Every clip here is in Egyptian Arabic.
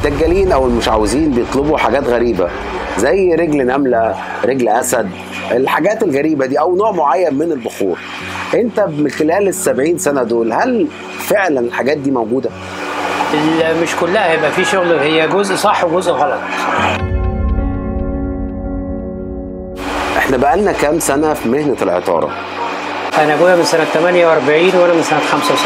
الدجالين او المشعوذين بيطلبوا حاجات غريبه زي رجل نمله رجل اسد الحاجات الغريبه دي او نوع معين من البخور انت من خلال السبعين سنه دول هل فعلا الحاجات دي موجوده ال- مش كلها هيبقى في شغل هي جزء صح وجزء غلط احنا بقالنا كام سنه في مهنه العطاره انا ابويا من سنه 48 وانا من سنه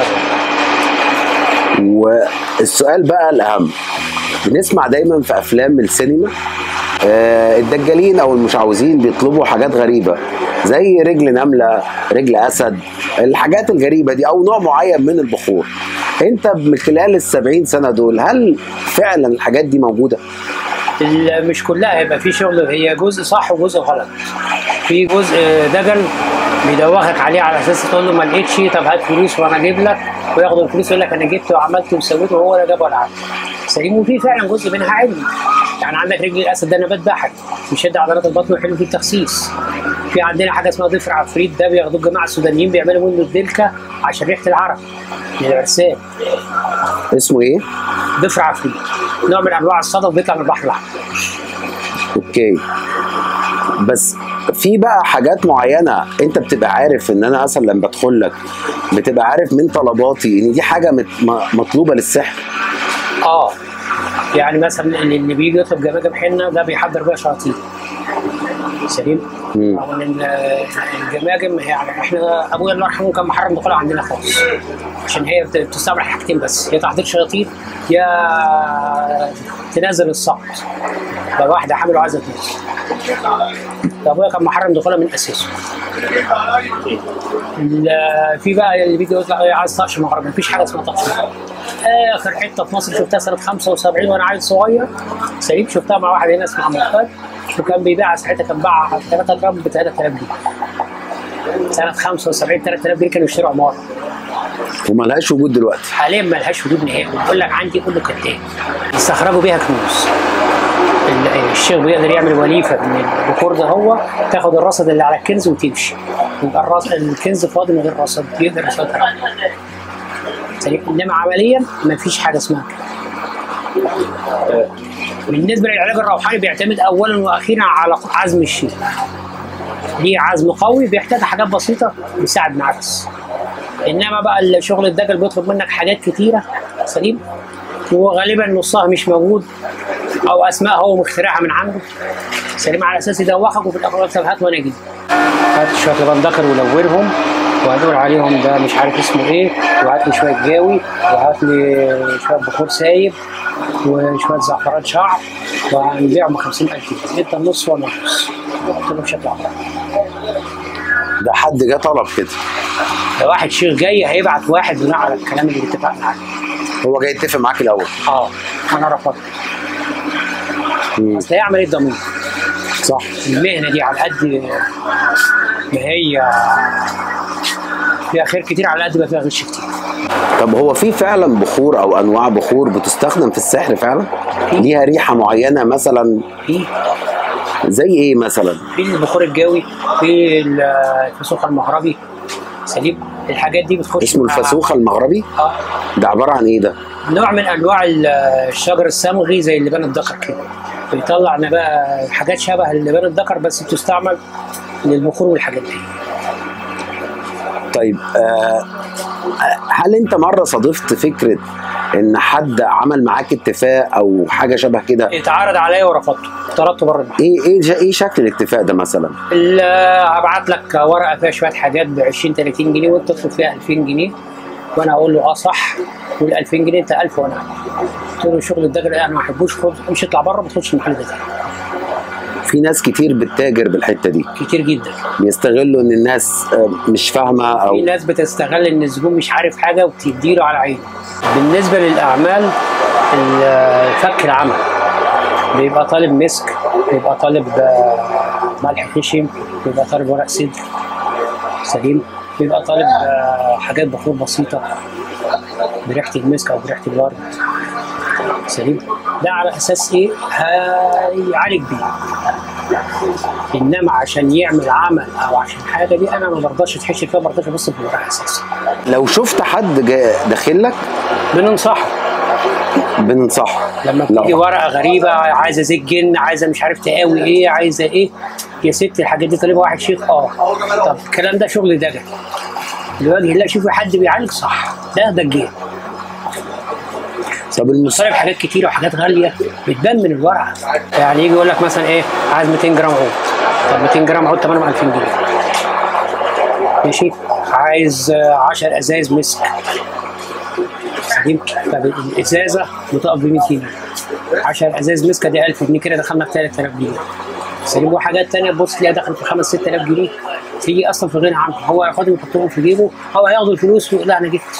75 والسؤال بقى الاهم بنسمع دايما في افلام السينما آه، الدجالين او المشعوذين بيطلبوا حاجات غريبه زي رجل نمله رجل اسد الحاجات الغريبه دي او نوع معين من البخور انت من خلال السبعين سنه دول هل فعلا الحاجات دي موجوده ال- مش كلها هيبقى في شغل هي جزء صح وجزء غلط في جزء دجل بيدوخك عليه على اساس تقول له ما لقيتش طب هات فلوس وانا اجيب لك وياخد الفلوس يقول لك انا جبت وعملت وسويت وهو لا جاب ولا عمل سليم وفي فعلا جزء منها علمي يعني عندك رجل الاسد ده نبات بحري بيشد عضلات البطن وحلو في التخسيس في عندنا حاجه اسمها ضفر عفريت ده بياخدوه الجماعه السودانيين بيعملوا منه الدلكه عشان ريحه العرق من العرسان اسمه ايه ضفر عفريت نوع من انواع الصدف بيطلع من البحر الاحمر اوكي بس في بقى حاجات معينه انت بتبقى عارف ان انا مثلا لما بدخل لك بتبقى عارف من طلباتي ان دي حاجه مت- م- مطلوبه للسحر اه يعني مثلا اللي اللي بيجي يطلب جماجم حنه ده بيحضر بيها شياطين سليم مم. رغم ان ال- الجماجم يعني احنا ابويا الله يرحمه كان محرم دخولها عندنا خالص عشان هي بت- بتستعمل حاجتين بس يا تحضير شياطين يا تنزل الصعد لو واحده حامل وعايزه تنزل فابويا كان محرم دخولها من اساسه ال- في بقى اللي بيجي يقول لك إيه عايز طقش مغرب مفيش حاجه اسمها طقش مغرب اخر حته في مصر شفتها سنه 75 وانا عيل صغير سليم شفتها مع واحد هنا اسمه عم مختار وكان بيبيعها ساعتها كان باعها 3 جرام ب 3000 جنيه سنه 75 3000 جنيه كانوا يشتروا عماره وملهاش وجود دلوقتي حاليا ما لهاش وجود نهائي بقول لك عندي كله كتاب يستخرجوا بيها كنوز ال- الشيخ بيقدر يعمل وليفه من البخور ده هو تاخد الرصد اللي على الكنز وتمشي يبقى الرص... الكنز فاضي من غير رصد يقدر يسيطر عليه سليم انما عمليا ما فيش حاجه اسمها كده بالنسبه للعلاج الروحاني بيعتمد اولا واخيرا على عزم الشيخ ليه عزم قوي بيحتاج حاجات بسيطه بيساعد معاه بس انما بقى الشغل الدجل بيطلب منك حاجات كتيره سليم وغالبا نصها مش موجود او اسماء هو مخترعها من عنده سليم على اساس يدوخك وفي الاخر يقول لك طب هات وانا اجيب هات شويه لبن ذكر ولونهم وهدور عليهم ده مش عارف اسمه ايه وهات لي شويه جاوي وهات لي شويه بخور سايب وشويه زعفران شعر وهنبيعهم ب 50000 جنيه انت النص وانا النص قلت له مش هطلع ده حد جه طلب كده لو واحد شيخ جاي هيبعت واحد بناء على الكلام اللي اتفقنا عليه هو جاي يتفق معاك الاول اه انا رفضت مم. اصل هي عمليه ضمير صح المهنه دي على قد ما هي فيها خير كتير على قد ما فيها غش كتير طب هو في فعلا بخور او انواع بخور بتستخدم في السحر فعلا ليها ريحه معينه مثلا في زي ايه مثلا في البخور الجوي في الفسوخ المغربي سليم الحاجات دي بتخش اسمه مع- الفسوخه المغربي اه ده عباره عن ايه ده نوع من انواع ال- الشجر الصمغي زي اللبان الذكر كده بيطلع بقى حاجات شبه اللبان الذكر بس بتستعمل للبخور والحاجات دي طيب آه هل انت مره صادفت فكره ان حد عمل معاك اتفاق او حاجه شبه كده اتعرض عليا ورفضته طردته بره المحل ايه ايه ج- ايه شكل الاتفاق ده مثلا ال- هبعت لك ورقه فيها شويه حاجات ب 20 30 جنيه وانت تطلب فيها 2000 جنيه وانا اقول له اه صح وال 2000 جنيه انت 1000 وانا 1000 قلت له شغل الدجل انا ما بحبوش خد امشي اطلع بره ما تخش المحل ده تاني في ناس كتير بتتاجر بالحته دي كتير جدا بيستغلوا ان الناس آه، مش فاهمه او في ناس بتستغل ان الزبون مش عارف حاجه وبتديله على عينه بالنسبه للاعمال ال- فك العمل بيبقى طالب مسك بيبقى طالب آه، ملح خشن بيبقى طالب ورق صدر سليم بيبقى طالب آه، حاجات بخور بسيطه بريحه المسك او بريحه الورد سليم ده على اساس ايه هيعالج بيه انما عشان يعمل عمل او عشان حاجه دي انا ما برضاش اتحشر فيها ما برضاش ابص في الورق اساسا لو شفت حد جا- داخل لك بننصحه بننصحه لما لا. بتيجي ورقه غريبه عايزه زيت جن عايزه مش عارف تقاوي ايه عايزه ايه يا ست الحاجات دي طالبها واحد شيخ اه طب الكلام ده شغل دجل لوجه الله شوفي حد بيعالج صح ده دجال طب المس... طالب حاجات كتيره وحاجات غاليه بتبان من الورقه يعني يجي يقول لك مثلا ايه عايز 200 جرام عود طب 200 جرام عود ثمنهم 2000 جنيه ماشي عايز آه، 10 ازايز مسك سليم طب الازازه بتقف ب 100 جنيه 10 ازايز مسكه دي 1000 جنيه كده دخلنا في 3000 جنيه سليم وحاجات تانية تبص تلاقيها دخلت في 5 6000 جنيه تيجي اصلا في غنى عنه هو ياخدهم يحطهم في جيبه هو هياخد الفلوس ويقول لا انا جبت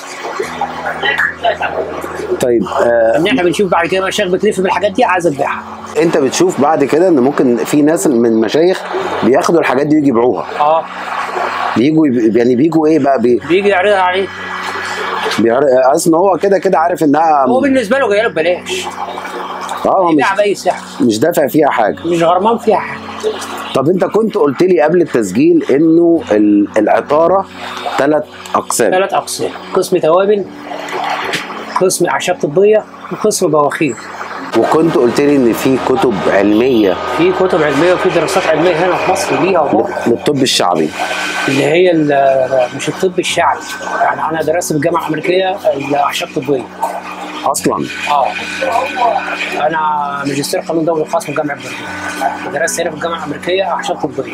طيب آه ان احنا بنشوف بعد كده مشايخ بتلف بالحاجات دي عايزه تبيعها انت بتشوف بعد كده ان ممكن في ناس من المشايخ بياخدوا الحاجات دي ويجي يبيعوها اه بيجوا يب- يعني بيجوا ايه بقى بي... بيجي يعرضها عليه بيعر... اصل هو كده كده عارف انها هو بالنسبه له جايه له ببلاش اه هو مش يبيع باي سعر مش دافع فيها حاجه مش غرمان فيها حاجه طب انت كنت قلت لي قبل التسجيل انه ال- العطاره ثلاث اقسام ثلاث اقسام قسم توابل قسم اعشاب طبيه وقسم بواخير وكنت قلت لي ان في كتب علميه في كتب علميه وفي دراسات علميه هنا في مصر ليها وبره للطب الشعبي اللي هي ال- مش الطب الشعبي يعني انا درست في الجامعه الامريكيه الاعشاب طبيه اصلا اه انا ماجستير قانون دولي خاص من جامعه برلين درست هنا في الجامعه الامريكيه اعشاب طبيه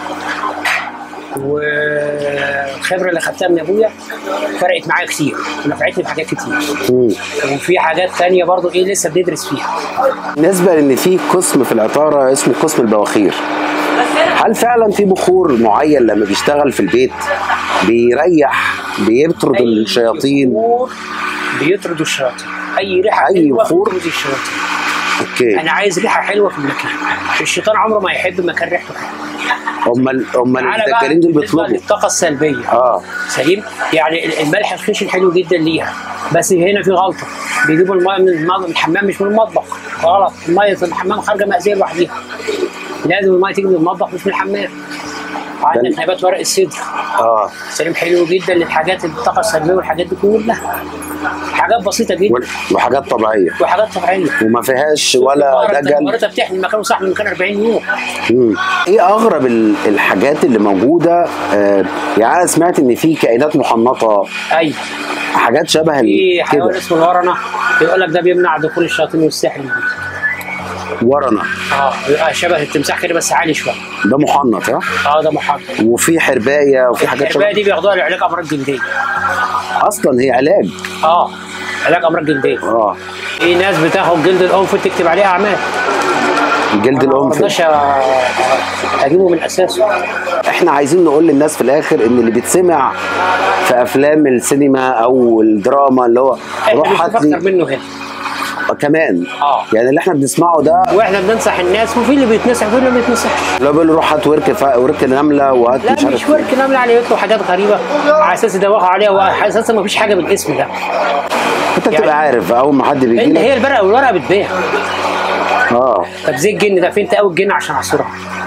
والخبره اللي خدتها من ابويا فرقت معايا كتير ونفعتني في حاجات كتير مم. وفي حاجات تانية برضو ايه لسه بندرس فيها بالنسبه لان في قسم في العطاره اسمه قسم البواخير هل فعلا في بخور معين لما بيشتغل في البيت بيريح بيطرد أي الشياطين بخور بيطردوا الشياطين اي ريحه أي حلوة بخور؟ بتطرد الشياطين اوكي انا عايز ريحه حلوه في المكان الشيطان عمره ما يحب مكان ريحته حلوه امال امال تعالى بقى الدجالين دول بالنسبة بيطلبوا للطاقه السلبيه اه سليم يعني الملح الخشن حلو جدا ليها بس هنا في غلطه بيجيبوا الميه من المطبخ من الحمام مش من المطبخ غلط الميه في الحمام خارجه مأذيه لوحدها لازم الميه تيجي من المطبخ مش من الحمام عندك نبات ورق السدر اه سليم حلو جدا للحاجات الطاقه السلبيه والحاجات دي كلها حاجات بسيطه جدا و- وحاجات طبيعيه وحاجات طبيعيه وما فيهاش ولا دجل المرتب بتحمل المكان وصح من مكان 40 يوم مم. ايه اغرب ال- الحاجات اللي موجوده آه يعني انا سمعت ان في كائنات محنطه ايوه حاجات شبه ال- في حيوان كده اسمه الورنه بيقول لك ده بيمنع دخول الشياطين والسحر ورنه اه بيبقى شبه التمساح كده بس عالي شويه ده محنط ها اه ده محرم وفي حربايه وفي حاجات الحربايه شبه دي بياخدوها لعلاج امراض جلديه اصلا هي علاج اه علاج امراض جلديه اه في ناس بتاخد جلد الانف تكتب عليها اعمال جلد ما الانف رضناش اجيبه من اساسه احنا عايزين نقول للناس في الاخر ان اللي بيتسمع في افلام السينما او الدراما اللي هو احنا روح بنشوف هات اكتر لي منه هنا كمان اه يعني اللي احنا بنسمعه ده واحنا بننصح الناس وفي اللي بيتنصح وفي اللي ما بيتنصحش لو بيقول له روح هات ورك ف... ورك نمله وهات لا مش عارف مش ورك نملة عليه يطلب حاجات غريبه على اساس يدوخوا عليها وعلى اساس ما فيش حاجه بالاسم ده انت بتبقى يعني- عارف اول ما حد بيجي انت لك هي البرقه والورقه بتبيع اه طب زي الجن ده فين تقوي الجن عشان اعصرها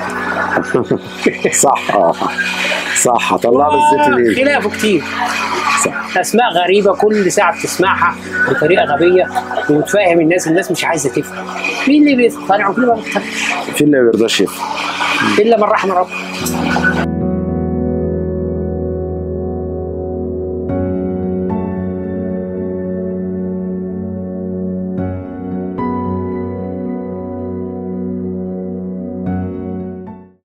صح اه صح هطلع له الزيت منين خلافه كتير صح اسماء غريبه كل ساعه بتسمعها بطريقه غبيه وتفهم الناس الناس مش عايزه تفهم مين اللي بيقتنع ومين اللي ما بيقتنعش في اللي ما بيرضاش يفهم الا من رحم ربك